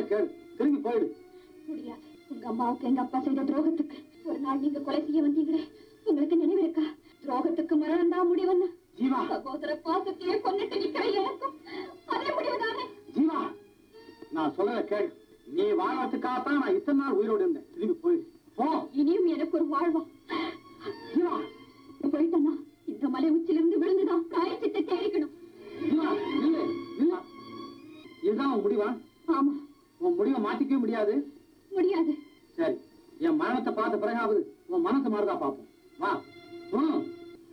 கேளு திரும்பி போயிடு முடியாது உங்க அம்மாவுக்கு எங்க அப்பா செய்த துரோகத்துக்கு ஒரு நாள் நீங்க கொலை செய்ய வந்தீங்களே உங்களுக்கு நினைவு இருக்கா துரோகத்துக்கு மரணம் தான் முடிவுன்னு ஜீவா சகோதர பாசத்தையே கொண்டுட்டு நிக்கிற எனக்கும் அதே முடிவுதானே ஜீவா நான் சொல்லல கேளு நீ வாழறதுக்காகத்தான் நான் இத்தனை நாள் உயிரோடு இருந்தேன் திரும்பி போயிடு போ இனியும் எனக்கு ஒரு வாழ்வா ஜீவா போயிட்டனா இந்த மலை உச்சிலிருந்து விழுந்துதான் பிராயச்சித்தை தேடிக்கணும் ஜீவா நில்லு நில்லு இதுதான் உன் முடிவா ஆமா உன் முடிவை மாத்திக்கவே முடியாது முடியாது சரி என் மரணத்தை பார்த்த பிறகாவது உன் மனசு மாறுதா பார்ப்போம் வா ம்.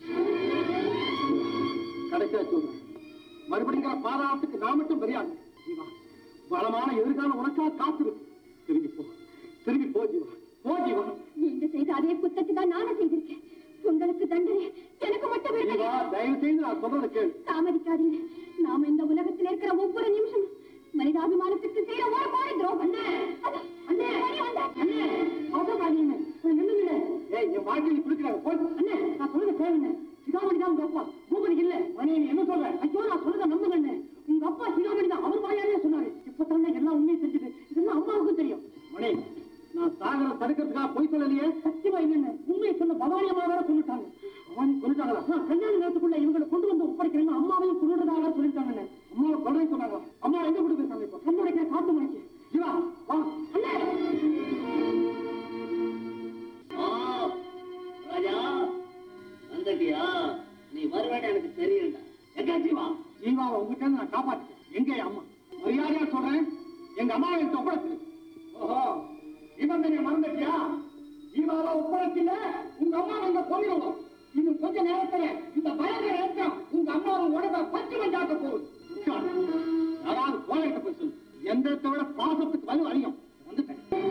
கடைசியா சொல்றேன் மறுபடியும் பாதாளத்துக்கு நான் மட்டும் பெரியாங்க ஜீவா வளமான எதிர்காலம் உனக்காக காத்திருக்கு திரும்பி போ திரும்பி போ ஜீவா போ ஜீவா நீங்க செய்த அதே குத்தத்தை தான் நானும் செய்திருக்கேன் உங்களுக்கு தண்டனை எனக்கு மட்டும் ஜீவா விடுதலை தயவு செய்து நான் சொல்றதை கேளு தாமதிக்காதீங்க நாம இந்த உலகத்தில் இருக்கிற ஒவ்வொரு நிமிஷமும் மனிதாபிமானத்துக்கு செய்யற ஒரு கோடி துரோகம் அண்ணே அண்ணே அண்ணே அவசரப்படாதீங்க நில்லுங்க ஏய் என் வாழ்க்கையில் குளிக்கிறாங்க போ அண்ணே நான் சொல்றத கேளுங்க சிகாமணி தான் உங்க அப்பா பூமணி இல்ல மணி நீ என்ன சொல்ற ஐயோ நான் சொல்றத நம்புங்க அண்ணே உங்க அப்பா சிகாமணி தான் அவர் வாயாலே சொன்னாரு இப்ப தானே எல்லாம் உண்மையை செஞ்சது இதெல்லாம் அம்மாவுக்கும் தெரியும் மணி நான் சாகர தடுக்கிறதுக்காக போய் சொல்லலையே சத்தியமா இல்லைன்னு உண்மையை சொன்ன பவானி அம்மா வேற சொல்லிட்டாங்க பவானி சொல்லிட்டாங்களா நான் கல்யாண நேரத்துக்குள்ள இவங்களை கொண்டு வந்து ஒப்படைக்கிறேங்க அம்மாவையும் கொண்டுறதாக சொல்லிட்டாங்க அம்மாவை கொள்றேன்னு சொன்னாங்க அம்மா எங்க கொண்டு போய் சொன்னாங்க இப்ப கண்ணுடைக்கிற காட்டு மணிக்கு ஜீவா வா அண்ணே ராஜா வந்துட்டியா நீ வருவேன்னு எனக்கு தெரியும்டா எங்க ஜீவா ஜீவாவை உங்ககிட்ட நான் காப்பாத்துட்டேன் எங்க என் அம்மா மரியாதையா சொல்றேன் எங்க அம்மாவை எனக்கு ஒப்படைச்சு ஓஹோ நிபந்தனையை மறந்துட்டியா ஜீவாவை ஒப்படைக்கல உங்க அம்மாவை இங்க கொள்ளுவோம் இன்னும் கொஞ்ச நேரத்துல இந்த பயங்கர ஏற்றம் உங்க அம்மாவை உடம்ப பத்து மஞ்சாக்க போகுது யாராவது போராட்ட போய் சொல்லு எந்த விட பாசத்தை